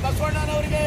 ಬಸವಣ್ಣನವರಿಗೆ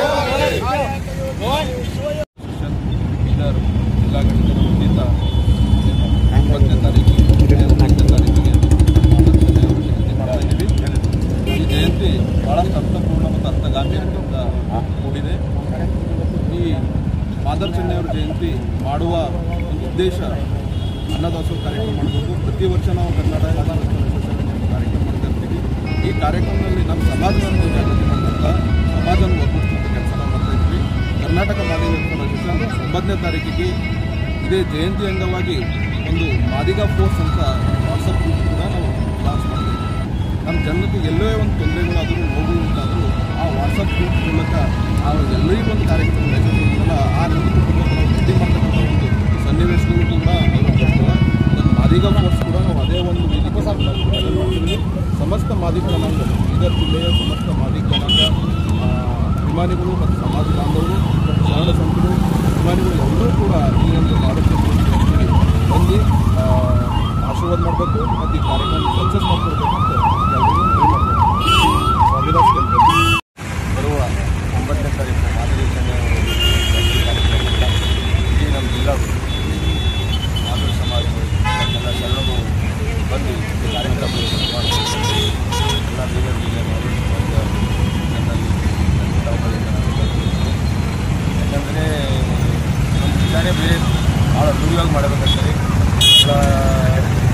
ಬೀದರ್ ಜಿಲ್ಲಾಡಳಿತದ ವತಿಯಿಂದ ಒಂಬತ್ತನೇ ತಾರೀಕಿಗೆ ಒಂಬತ್ತನೇ ತಾರೀಕಿಗೆ ಮಾದರ್ಶನ ಅವರ ಜಯಂತಿ ಮಾಡ್ತಾ ಇದ್ದೀವಿ ಈ ಜಯಂತಿ ಬಹಳಷ್ಟು ಅರ್ಥಪೂರ್ಣ ಮತ್ತು ಅರ್ಥಗಾಮ್ಯದಿಂದ ಕೂಡಿದೆ ಈ ಮಾದರ್ಶನೆಯವರ ಜಯಂತಿ ಮಾಡುವ ಒಂದು ಉದ್ದೇಶ ಅನ್ನದಾಸೋಹ ಕಾರ್ಯಕ್ರಮ ಮಾಡಬೇಕು ಪ್ರತಿ ವರ್ಷ ನಾವು ಕನ್ನಡ ಅನ್ನದಾಸೋಹ ಕಾರ್ಯಕ್ರಮ ಮಾಡ್ತಾ ಇರ್ತೀವಿ ಈ ಕಾರ್ಯಕ್ರಮದಲ್ಲಿ ನಮ್ಮ ಸಮಾಜವನ್ನು ಜಾಗೃತಿ ಮಾಡ್ತಾ ಸಮಾಜವನ್ನು ಒಗ್ಗೂಡಿಸುವಂಥ ಕೆಲಸ ನಾವು ಮಾಡ್ತಾ ಇದ್ವಿ ಕರ್ನಾಟಕ ಮಾದಿಗ ಅಸೋಸಿಯೇಷನ್ ಒಂಬತ್ತನೇ ತಾರೀಕಿಗೆ ಇದೇ ಜಯಂತಿ ಅಂಗವಾಗಿ ಒಂದು ಮಾದಿಗ ಫೋರ್ಸ್ ಅಂತ ವಾಟ್ಸಪ್ ಗ್ರೂಪ್ ಕೂಡ ನಾವು ಲಾಂಚ್ ಮಾಡ್ತಾ ಇದ್ವಿ ನಮ್ಮ ಜನರಿಗೆ ಎಲ್ಲೇ ಒಂದು ತೊಂದರೆಗಳಾದರೂ ನೋವು ಉಂಟಾದರೂ ಆ ವಾಟ್ಸಪ್ ಗ್ರೂಪ್ ಮೂಲಕ ಆ ಎಲ್ಲರಿಗೂ ಒಂದು ಕಾರ್ಯಕ್ರಮ ಮೆಸೇಜ್ ಇರುತ್ತಲ್ಲ ಆ ರೀತಿ ಮೂಲಕ ನಾವು ಭೇಟಿ ಮಾಡ್ತಕ್ಕಂಥ ಒಂದು ಸನ್ನಿವೇಶಗಳು ಕೂಡ ಅಳವಡಿಸ್ತೇವೆ ಅದನ್ನು ಮಾದಿಗ ಫೋರ್ಸ್ ಕೂಡ ನಾವು ಅದೇ ಒಂದು ವೇದಿಕೆ ಮಾಡ್ತೀವಿ ಸಮಸ್ತ ಮಾದಿಗ ಜನಾಂಗ ಬೀದರ್ ಜಿಲ್ಲೆಯ ಸಮಸ್ತ ಮಾದಿಗ ಜನಾಂಗ ಆ, ಅಭಿಮಾನಿಗಳು ಮತ್ತು ಸಮಾಜ ಬಾಂಧವರು ಮತ್ತು ಶರಣ ಸಂತರು ಅಭಿಮಾನಿಗಳು ಎಲ್ಲರೂ ಕೂಡ ಈ ಒಂದು ಮಾದಕ ಬಂದು ಆ, ಆಶೀರ್ವಾದ ಮಾಡಬೇಕು ಮತ್ತು ಈ ಕಾರ್ಯಕ್ರಮ ಸಕ್ಸಸ್ ಮಾಡ್ಕೊಳ್ಬೇಕು ಅಂತ ಎಲ್ಲರಿಗೂ ಮನವಿ ಮಾಡ್ಬೇಕು ಸ್ವಾಮಿದಾಸ್ ಟೆಂಪಲ್ ಬರುವ ಒಂಬತ್ತನೇ ತಾರೀಕು ಮಾದರಿ ಜಯಂತಿ ಕಾರ್ಯಕ್ರಮದಿಂದ ಇಡೀ ನಮ್ಮ ಜಿಲ್ಲಾ ಮಾದರಿ ಸಮಾಜ ಎಲ್ಲ ಶರಣರು ಬಂದು ಈ ಕಾರ್ಯಕ್ರಮ ಮಾಡಬೇಕು ಎಲ್ಲ ಬೀದರ್ ಜಿಲ್ಲೆ ಮಾದರಿ ಸಮಾಜ ಜನರಲ್ಲಿ ತಾವುಗಳಿಂದ ನಾನು ಕೇಳ್ಕೊಳ್ತೀನಿ. ಯಾಕಂದರೆ ನಮ್ಮ ಜಿಲ್ಲಾನೇ ಬೇರೆ ಭಾಳ ದುರ್ಯೋಗ ಮಾಡಬೇಕಾಗ್ತದೆ ಎಲ್ಲ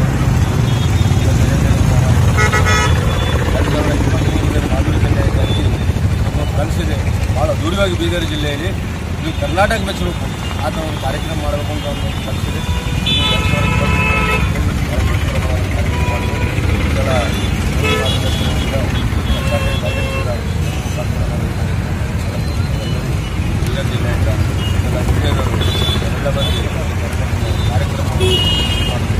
ಮಾದರಿ ಜಿಲ್ಲೆಯಾಗಿ ನಮ್ಮ ಕನಸಿದೆ ಭಾಳ ದೂರವಾಗಿ ಬೀದರ್ ಜಿಲ್ಲೆಯಲ್ಲಿ ಇದು ಕರ್ನಾಟಕ ಮೆಚ್ಚಬೇಕು ಆ ಥರ ಒಂದು ಕಾರ್ಯಕ್ರಮ ಮಾಡಬೇಕು ಅಂತ ಒಂದು ಕನಸಿದೆ ಇದು ಎರಡು ಸಾವಿರದ ಇಪ್ಪತ್ತೊಂದರಲ್ಲಿ ಕಾರ್ಯಕ್ರಮ ಮಾಡಬೇಕು. ಇದೆಲ್ಲ ಮಾರ್ಗದರ್ಶನದಿಂದ ಕರ್ನಾಟಕ ರಾಜ್ಯದ ಮುಖಾಂತರ ನಾವು ಈ ಕಾರ್ಯಕ್ರಮ ಎಲ್ಲರೂ ಬೀದರ್ ಜಿಲ್ಲೆಯಿಂದ ಎಲ್ಲ ಹಿರಿಯರು ಎಲ್ಲ ಬಂದು ಕಾರ್ಯಕ್ರಮ ಮಾಡಬೇಕು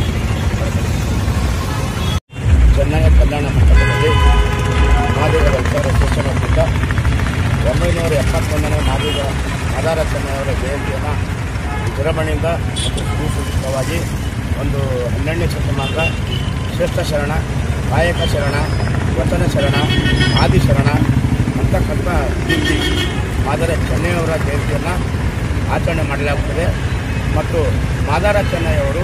ಚೆನ್ನೈ ಕಲ್ಯಾಣ ಮಂಟಪದಲ್ಲಿ ಮಾದಿಗ ವೆಲ್ಫೇರ್ ಅಸೋಸಿಯೇಷನ್ ವತಿಯಿಂದ ಒಂಬೈನೂರ ಎಪ್ಪತ್ತೊಂದನೇ ಮಾದಿಗ ಮದಾರ ಚೆನ್ನೈಯವರ ಜಯಂತಿಯನ್ನು ವಿಜೃಂಭಣೆಯಿಂದ ಮತ್ತು ಸುಸೂಚಿತವಾಗಿ ಒಂದು ಹನ್ನೆರಡನೇ ಶತಮಾನದ ಶ್ರೇಷ್ಠ ಶರಣ ಕಾಯಕ ಶರಣ ವಚನ ಶರಣ ಆದಿಶರಣ ಅಂತಕ್ಕಂಥ ಕೀರ್ತಿ ಮಾದರ ಚೆನ್ನೈಯವರ ಜಯಂತಿಯನ್ನು ಆಚರಣೆ ಮಾಡಲಾಗುತ್ತದೆ ಮತ್ತು ಮಾದಾರ ಚೆನ್ನೈಯವರು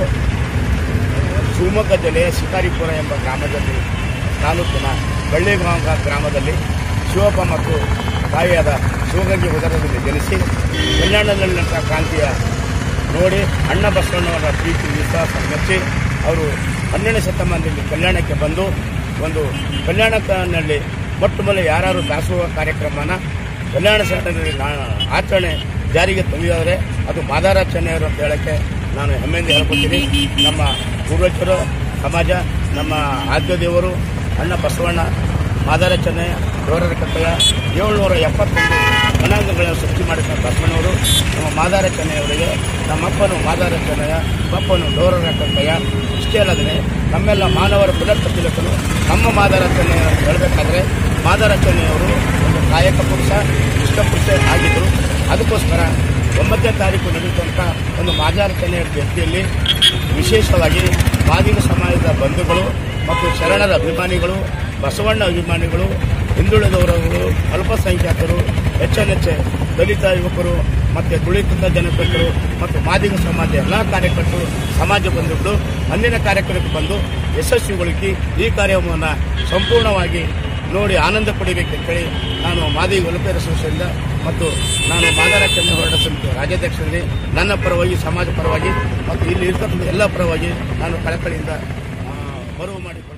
ಶಿವಮೊಗ್ಗ ಜಿಲ್ಲೆಯ ಶಿಕಾರಿಪುರ ಎಂಬ ಗ್ರಾಮದಲ್ಲಿ ತಾಲೂಕಿನ ಬಳ್ಳಿಗಾಂಗ ಗ್ರಾಮದಲ್ಲಿ ಶಿವಪ್ಪ ಮತ್ತು ತಾಯಿಯಾದ ಶಿವಗಂಗೆ ಉದರದಲ್ಲಿ ಜನಿಸಿ ಕಲ್ಯಾಣದಲ್ಲಿನಂಥ ಕ್ರಾಂತಿಯ ನೋಡಿ ಅಣ್ಣ ಬಸವಣ್ಣವರ ಪ್ರೀತಿ ವಿಶ್ವಾಸ ಮೆಚ್ಚಿ ಅವರು ಹನ್ನೆರಡನೇ ಶತಮಾನದಲ್ಲಿ ಕಲ್ಯಾಣಕ್ಕೆ ಬಂದು ಒಂದು ಕಲ್ಯಾಣದಲ್ಲಿ ಮೊಟ್ಟ ಮೊದಲು ಯಾರು ದಾಸೋಹ ಕಾರ್ಯಕ್ರಮನ ಕಲ್ಯಾಣ ಸೆಂಟರ್ನಲ್ಲಿ ಆಚರಣೆ ಜಾರಿಗೆ ತಂದಿದ್ದಾರೆ ಅದು ಮಾದಾರ ಚೆನ್ನೈಯವರು ಅಂತ ಹೇಳಕ್ಕೆ ನಾನು ಹೆಮ್ಮೆಯಿಂದ ಹೇಳ್ಕೊತೀನಿ ನಮ್ಮ ಪೂರ್ವಜರು ಸಮಾಜ ನಮ್ಮ ಆದ್ಯ ದೇವರು ಅಣ್ಣ ಬಸವಣ್ಣ ಮಾದಾರ ಚೆನ್ನಯ್ಯ ಡೋರರ ಕತ್ತಯ್ಯ ಏಳ್ನೂರ ಎಪ್ಪತ್ತೊಂದು ಜನಾಂಗಗಳನ್ನು ಸೃಷ್ಟಿ ಮಾಡಿದ ಬಸವಣ್ಣವರು ನಮ್ಮ ಮಾದಾರ ಚೆನ್ನಯ್ಯವರಿಗೆ ನಮ್ಮಪ್ಪನು ಮಾದಾರ ಚೆನ್ನಯ್ಯ ಪಪ್ಪನು ಡೋರರ ಕತ್ತಯ್ಯ ಇಷ್ಟೇ ಅಲ್ಲದೆ ನಮ್ಮೆಲ್ಲ ಮಾನವರ ಪುನರ್ಪ್ರತಿಲಕನು ನಮ್ಮ ಮಾದಾರ ಚೆನ್ನಯ್ಯ ಅಂತ ಹೇಳಬೇಕಾದ್ರೆ ಮಾದಾರ ಚೆನ್ನಯ್ಯವರು ಒಂದು ಕಾಯಕ ಪುರುಷ ಇಷ್ಟ ಪುರುಷ ಆಗಿದ್ದರು ಅದಕ್ಕೋಸ್ಕರ ಒಂಬತ್ತನೇ ತಾರೀಕು ನಡೆಯುವಂಥ ಒಂದು ಮಾದಾರ ಚೆನ್ನಯ್ಯ ಜಯಂತಿಯಲ್ಲಿ ವಿಶೇಷವಾಗಿ ಮಾದಿಗ ಸಮಾಜದ ಬಂಧುಗಳು ಮತ್ತು ಶರಣರ ಅಭಿಮಾನಿಗಳು ಬಸವಣ್ಣ ಅಭಿಮಾನಿಗಳು ಹಿಂದುಳಿದವರು ಅಲ್ಪಸಂಖ್ಯಾತರು ಹೆಚ್ಚೆಚ್ಚೆ ದಲಿತ ಯುವಕರು ಮತ್ತು ತುಳಿತ ಜನಪದರು ಮತ್ತು ಮಾದಿಗ ಸಮಾಜ ಎಲ್ಲ ಕಾರ್ಯಕರ್ತರು ಸಮಾಜ ಬಂಧುಗಳು ಅಂದಿನ ಕಾರ್ಯಕ್ರಮಕ್ಕೆ ಬಂದು ಯಶಸ್ವಿಗೊಳಿಸಿ ಈ ಕಾರ್ಯಕ್ರಮವನ್ನು ಸಂಪೂರ್ಣವಾಗಿ ನೋಡಿ ಆನಂದ ಪಡಿಬೇಕಂತೇಳಿ ನಾನು ಮಾದಿಗ ವೆಲ್ಫೇರ್ ಅಸೋಸಿಯೇಷನ್ದ ಮತ್ತು ನಾನು ಮಾದಾರ ಚಂದ್ರ ಹೋರಾಟ ಸಮಿತಿ ರಾಜ್ಯಾಧ್ಯಕ್ಷರಲ್ಲಿ ನನ್ನ ಪರವಾಗಿ ಸಮಾಜ ಪರವಾಗಿ ಮತ್ತು ಇಲ್ಲಿ ಇರ್ತಕ್ಕಂಥ ಎಲ್ಲ ಪರವಾಗಿ ನಾನು ಕಳಕಳಿಯಿಂದ ಆ, ಮನವಿ ಮಾಡಿಕೊಳ್ಳುತ್ತೇನೆ